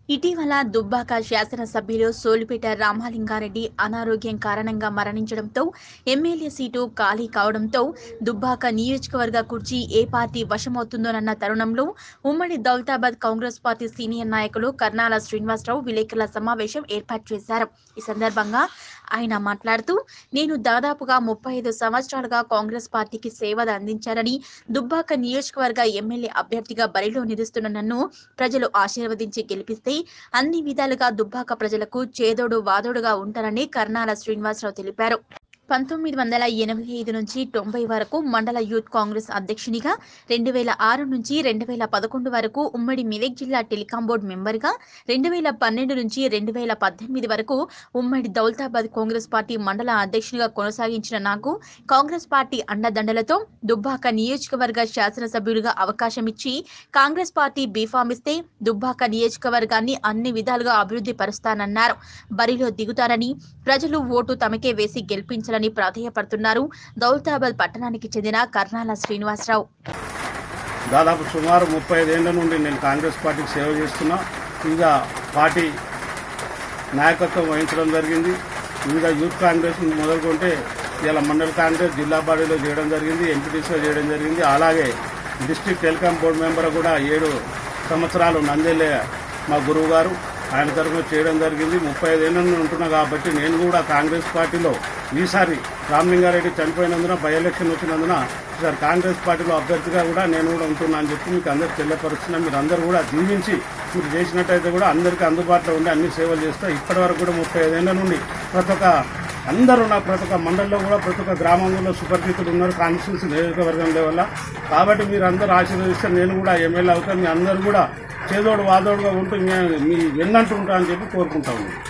ఇటీవల దుబ్బాక శాసనసభ్యులు సోలిపేట రామలింగారెడ్డి అనారోగ్యం కారణంగా మరణించడంతో ఎమ్మెల్యే సీటు ఖాళీ కావడంతో దుబ్బాక నియోజకవర్గ కుర్చీ ఏ పార్టీ వశమవుతుందోనన్న తరుణంలో ఉమ్మడి దౌలతాబాద్ కాంగ్రెస్ పార్టీ సీనియర్ నాయకులు కర్నాల శ్రీనివాసరావు విలేకరుల సమావేశం ఏర్పాటు చేశారు ఈ సందర్భంగా ఆయన మాట్లాడుతూ నేను దాదాపుగా ముప్పై ఐదు సంవత్సరాలుగా కాంగ్రెస్ పార్టీకి సేవలు అందించారని దుబ్బాక నియోజకవర్గ ఎమ్మెల్యే అభ్యర్థిగా బరిలో నిలుస్తున్న నన్ను ప్రజలు ఆశీర్వదించి గెలిపిస్తే అన్ని విధాలుగా దుబ్బాక ప్రజలకు చేదోడు వాదోడుగా ఉంటానని కర్నాల శ్రీనివాసరావు తెలిపారు పంతొమ్మిది వందల ఎనభై ఐదు నుంచి తొంభై వరకు మండల యూత్ కాంగ్రెస్ అధ్యక్షునిగా రెండు వేల ఆరు నుంచి రెండు వేల పదకొండు వరకు ఉమ్మడి మెదక్ జిల్లా టెలికాం బోర్డు మెంబర్గా రెండు వేల పన్నెండు నుంచి రెండు వేల పద్దెనిమిది వరకు ఉమ్మడి దౌలతాబాద్ కాంగ్రెస్ పార్టీ మండల అధ్యక్షునిగా కొనసాగించిన నాకు కాంగ్రెస్ పార్టీ అండదండలతో దుబ్బాక నియోజకవర్గ శాసనసభ్యుడిగా అవకాశం ఇచ్చి కాంగ్రెస్ పార్టీ బీఫామ్ ఇస్తే దుబ్బాక నియోజకవర్గాన్ని అన్ని విధాలుగా అభివృద్ధి పరుస్తానన్నారు బరిలో దిగుతారని ప్రజలు ఓటు తమకే వేసి గెలిపించాలని ప్రాధేయపడుతున్నారు దౌలతాబాద్ పట్టణానికి చెందిన కర్నాల శ్రీనివాసరావు దాదాపు సుమారు ముప్పై ఐదేళ్ల నుండి నేను కాంగ్రెస్ పార్టీకి సేవ చేస్తున్నా వివిధ పార్టీ నాయకత్వం వహించడం జరిగింది వివిధ యూత్ కాంగ్రెస్ మొదలుకుంటే ఇలా మండల కాంగ్రెస్ జిల్లా బాడీలో చేయడం జరిగింది ఎంపీటీసీలో చేయడం జరిగింది అలాగే డిస్ట్రిక్ట్ టెలికాం బోర్డు మెంబర్ కూడా ఏడు సంవత్సరాలు నందేలే మా గురువు గారు ఆయన తరఫున చేయడం జరిగింది ముప్పై ఐదేళ్ళ నుండి ఉంటున్నా కాబట్టి నేను కూడా కాంగ్రెస్ పార్టీలో ఈసారి రామలింగారెడ్డి చనిపోయినందున బై ఎలక్షన్ వచ్చినందున ఈసారి కాంగ్రెస్ పార్టీలో అభ్యర్థిగా కూడా నేను కూడా ఉంటున్నా అని చెప్పి మీకు అందరికి తెలియపరుస్తున్నా మీరు అందరూ కూడా దీవించి మీరు చేసినట్టయితే కూడా అందరికీ అందుబాటులో ఉండి అన్ని సేవలు చేస్తా ఇప్పటి వరకు కూడా ముప్పై ఐదేళ్ల నుండి ప్రతి ఒక్క అందరూ నా ప్రతి ఒక్క మండలంలో కూడా ప్రతి ఒక్క గ్రామంలో సుపరిచితులు ఉన్నారు కాన్స్టిట్యూన్సీ నియోజకవర్గం లెవెల్ల కాబట్టి మీరు అందరూ ఆశీర్వదిస్తే నేను కూడా ఎమ్మెల్యే అవుతాను మీ అందరూ కూడా చేదోడు వాదోడుగా ఉంటూ మీ- మీ వెన్నంటూ ఉంటా అని చెప్పి కోరుకుంటా ఉన్నాను